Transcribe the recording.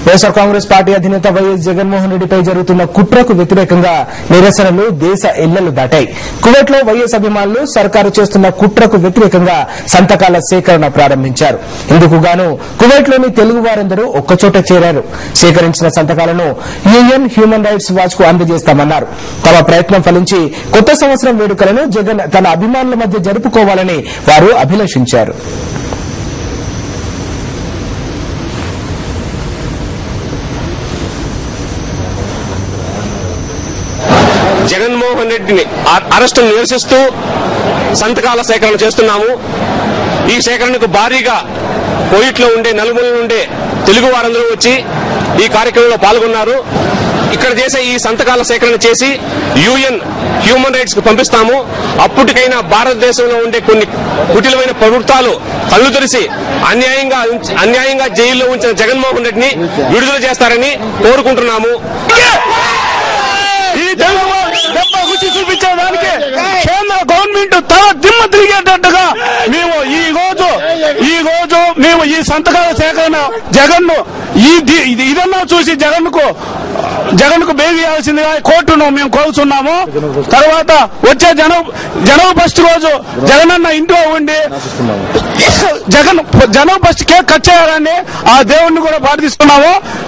YSR Congress party అధినేత వైఎస్ జగన్మోహన్ రెడ్డిపై జరుగుతున్న కుట్రకు వ్యతిరేకంగా నిరసనలు దేశ ఎల్లలు దాటాయి కువైట్ లో వైఎస్ అభిమానులు సర్కారు చేస్తున్న కుట్రకు వ్యతిరేకంగా సంతకాల సేకరణ ప్రారంభించారు ఇందుకు గాను కువైట్ లోని తెలుగు వారందరూ ఒక్కచోట చేరారు సేకరించిన సంతకాలను యూఎన్ హ్యూమన్ రైట్స్ వాచ్ కు అందజేస్తామన్నారు తమ ప్రయత్నం ఫలించి కొత్త సంవత్సరం వేడుకలను జగన్ తన అభిమానుల మధ్య జరుపుకోవాలని వారు అభిలషించారు జగన్మోహన్ రెడ్డిని అరెస్టు నిరసిస్తూ సంతకాల సేకరణ చేస్తున్నాము ఈ సేకరణకు భారీగా కోయిట్లో ఉండే నలుమూల నుండే తెలుగు వారందరూ వచ్చి ఈ కార్యక్రమంలో పాల్గొన్నారు ఇక్కడ చేసే ఈ సంతకాల సేకరణ చేసి యుఎన్ హ్యూమన్ రైట్స్ కు పంపిస్తాము అప్పటికైనా భారతదేశంలో ఉండే కొన్ని కుటిలమైన ప్రభుత్వాలు కళ్ళు తెరిచి అన్యాయంగా ఉంచ- అన్యాయంగా జైల్లో ఉంచిన జగన్మోహన్ రెడ్డిని విడుదల చేస్తారని కోరుకుంటున్నాము ఈ తెలుగు దెబ్బ గుచ్చి చూపించేదానికి కేంద్ర గవర్నమెంట్ తల దిమ్మ తిరిగేటట్టుగా మేము ఈ రోజు ఈ రోజు మేము ఈ సంతకాల సేకరణ జగన్ ఈ ది- ఇది- ఇదన్నా చూసి జగన్ కు జగన్ కు బేగియాల్సిందిగా కోర్టును మేము కోరుతున్నాము తర్వాత వచ్చే జనవ జనవ ఫస్ట్ రోజు జగనన్న ఇంట్లో ఉండి జగన్ జనవ ఫస్ట్ కేక్ కట్ చేయాలని ఆ దేవుణ్ణి కూడా ప్రార్థిస్తున్నాము